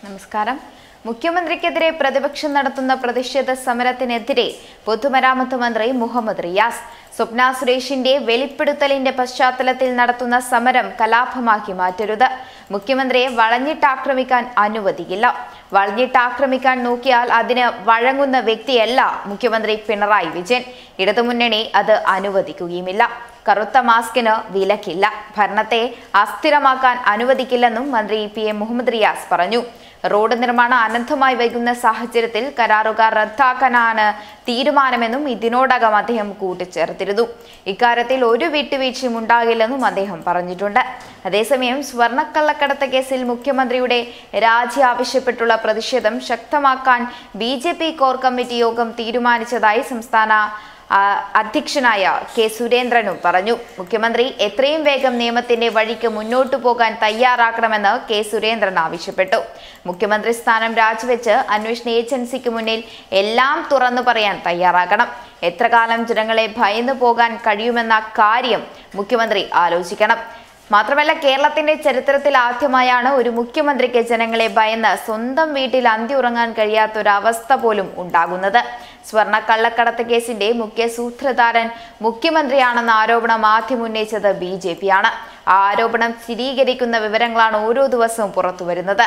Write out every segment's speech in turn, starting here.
നമസ്കാരം മുഖ്യമന്ത്രിക്കെതിരെ പ്രതിപക്ഷം നടത്തുന്ന പ്രതിഷേധ സമരത്തിനെതിരെ പൊതുമരാമത്ത് മന്ത്രി മുഹമ്മദ് റിയാസ് സ്വപ്ന സുരേഷിന്റെ വെളിപ്പെടുത്തലിന്റെ പശ്ചാത്തലത്തിൽ നടത്തുന്ന സമരം കലാപമാക്കി മാറ്റരുത് മുഖ്യമന്ത്രിയെ വളഞ്ഞിട്ടാക്രമിക്കാൻ അനുവദിക്കില്ല വളഞ്ഞിട്ടാക്രമിക്കാൻ നോക്കിയാൽ അതിന് വഴങ്ങുന്ന വ്യക്തിയല്ല മുഖ്യമന്ത്രി പിണറായി വിജയൻ ഇടതുമുന്നണി അത് അനുവദിക്കുകയുമില്ല കറുത്ത മാസ്കിന് വിലക്കില്ല ഭരണത്തെ അസ്ഥിരമാക്കാൻ അനുവദിക്കില്ലെന്നും മന്ത്രി പി എം മുഹമ്മദ് റിയാസ് പറഞ്ഞു റോഡ് നിർമ്മാണം അനന്തമായി വൈകുന്ന സാഹചര്യത്തിൽ കരാറുകാർ റദ്ദാക്കാനാണ് തീരുമാനമെന്നും ഇതിനോടകം അദ്ദേഹം കൂട്ടിച്ചേർത്തിരുന്നു ഇക്കാര്യത്തിൽ ഒരു വിട്ടുവീഴ്ചയും ഉണ്ടാകില്ലെന്നും അദ്ദേഹം പറഞ്ഞിട്ടുണ്ട് അതേസമയം സ്വർണ്ണക്കള്ളക്കടത്ത് കേസിൽ മുഖ്യമന്ത്രിയുടെ രാജി ആവശ്യപ്പെട്ടുള്ള പ്രതിഷേധം ശക്തമാക്കാൻ ബി കോർ കമ്മിറ്റി യോഗം തീരുമാനിച്ചതായി സംസ്ഥാന ആ, അധ്യക്ഷനായ കെ സുരേന്ദ്രനും പറഞ്ഞു മുഖ്യമന്ത്രി എത്രയും വേഗം നിയമത്തിന്റെ വഴിക്ക് മുന്നോട്ടു പോകാൻ തയ്യാറാക്കണമെന്ന് കെ സുരേന്ദ്രൻ ആവശ്യപ്പെട്ടു മുഖ്യമന്ത്രി സ്ഥാനം രാജിവെച്ച് അന്വേഷണ ഏജൻസിക്ക് മുന്നിൽ എല്ലാം തുറന്നു പറയാൻ തയ്യാറാക്കണം എത്ര കാലം ജനങ്ങളെ ഭയന്നു പോകാൻ കഴിയുമെന്ന കാര്യം മുഖ്യമന്ത്രി ആലോചിക്കണം മാത്രമല്ല കേരളത്തിന്റെ ചരിത്രത്തിൽ ആദ്യമായാണ് ഒരു മുഖ്യമന്ത്രിക്ക് ജനങ്ങളെ ഭയന്ന് സ്വന്തം വീട്ടിൽ അന്തി ഉറങ്ങാൻ കഴിയാത്ത ഒരു അവസ്ഥ പോലും ഉണ്ടാകുന്നത് സ്വർണ്ണ കള്ളക്കടത്ത് കേസിന്റെ മുഖ്യ സൂത്രധാരൻ മുഖ്യമന്ത്രിയാണെന്ന ആരോപണം ആദ്യം ഉന്നയിച്ചത് ബി ജെ പി ആണ് ആ ആരോപണം സ്ഥിരീകരിക്കുന്ന വിവരങ്ങളാണ് ഓരോ ദിവസവും പുറത്തു വരുന്നത്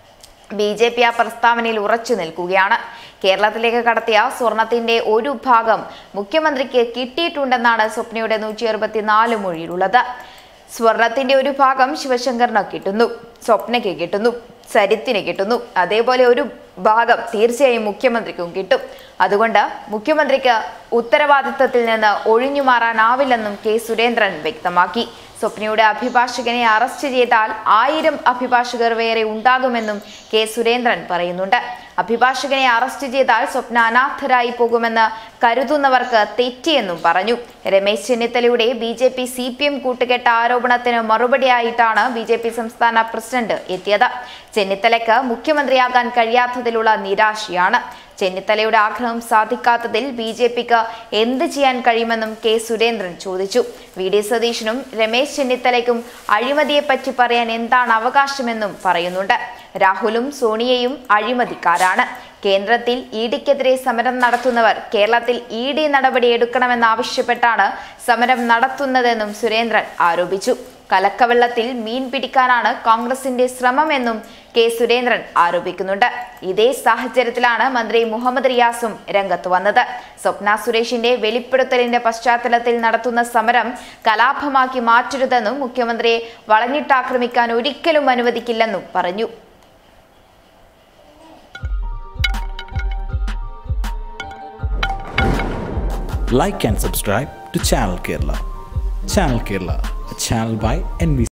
ബി ജെ പി ആ പ്രസ്താവനയിൽ ഉറച്ചു നിൽക്കുകയാണ് കേരളത്തിലേക്ക് കടത്തിയ സ്വർണത്തിന്റെ ഒരു ഭാഗം മുഖ്യമന്ത്രിക്ക് കിട്ടിയിട്ടുണ്ടെന്നാണ് സ്വപ്നയുടെ നൂറ്റി അറുപത്തിനാല് മൊഴിയിലുള്ളത് സ്വർണത്തിന്റെ ഒരു ഭാഗം ശിവശങ്കറിന് കിട്ടുന്നു സ്വപ്നയ്ക്ക് കിട്ടുന്നു സരിത്തിന് കിട്ടുന്നു അതേപോലെ ഒരു ഭാഗം തീർച്ചയായും മുഖ്യമന്ത്രിക്കും കിട്ടും അതുകൊണ്ട് മുഖ്യമന്ത്രിക്ക് ഉത്തരവാദിത്തത്തിൽ നിന്ന് ഒഴിഞ്ഞു മാറാനാവില്ലെന്നും കെ സുരേന്ദ്രൻ വ്യക്തമാക്കി സ്വപ്നയുടെ അഭിഭാഷകനെ അറസ്റ്റ് ചെയ്താൽ ആയിരം അഭിഭാഷകർ വേറെ ഉണ്ടാകുമെന്നും കെ സുരേന്ദ്രൻ പറയുന്നുണ്ട് അഭിഭാഷകനെ അറസ്റ്റ് ചെയ്താൽ സ്വപ്ന അനാഥരായി പോകുമെന്ന് കരുതുന്നവർക്ക് തെറ്റിയെന്നും പറഞ്ഞു രമേശ് ചെന്നിത്തലയുടെ B J P C P M കൂട്ടുകെട്ട ആരോപണത്തിന് മറുപടിയായിട്ടാണ് ബി ജെ പി സംസ്ഥാന പ്രസിഡന്റ് എത്തിയത് ചെന്നിത്തലയ്ക്ക് മുഖ്യമന്ത്രിയാകാൻ കഴിയാത്തതിലുള്ള നിരാശയാണ് ചെന്നിത്തലയുടെ ആഗ്രഹം സാധിക്കാത്തതിൽ ബി ജെ പിക്ക് എന്ത് ചെയ്യാൻ കഴിയുമെന്നും കെ സുരേന്ദ്രൻ ചോദിച്ചു വി ഡി സതീശനും രമേശ് ചെന്നിത്തലയ്ക്കും അഴിമതിയെപ്പറ്റി പറയാൻ എന്താണ് അവകാശമെന്നും പറയുന്നുണ്ട് രാഹുലും സോണിയയും അഴിമതിക്കാരാണ് കേന്ദ്രത്തിൽ ഇ ഡിക്കെതിരെ സമരം നടത്തുന്നവർ കേരളത്തിൽ ഇ ഡി നടപടി എടുക്കണമെന്നാവശ്യപ്പെട്ടാണ് സമരം നടത്തുന്നതെന്നും സുരേന്ദ്രൻ ആരോപിച്ചു കലക്കവെള്ളത്തിൽ മീൻ പിടിക്കാനാണ് കോൺഗ്രസിന്റെ ശ്രമമെന്നും കെ സുരേന്ദ്രൻ ആരോപിക്കുന്നുണ്ട് ഇതേ സാഹചര്യത്തിലാണ് മന്ത്രി മുഹമ്മദ് റിയാസും രംഗത്ത് വന്നത് സ്വപ്ന സുരേഷിന്റെ വെളിപ്പെടുത്തലിന്റെ പശ്ചാത്തലത്തിൽ നടത്തുന്ന സമരം കലാപമാക്കി മാറ്റരുതെന്നും മുഖ്യമന്ത്രിയെ വളഞ്ഞിട്ടാക്രമിക്കാൻ ഒരിക്കലും അനുവദിക്കില്ലെന്നും പറഞ്ഞു like and subscribe to Channel Kerala. Channel Kerala, a channel by NBC.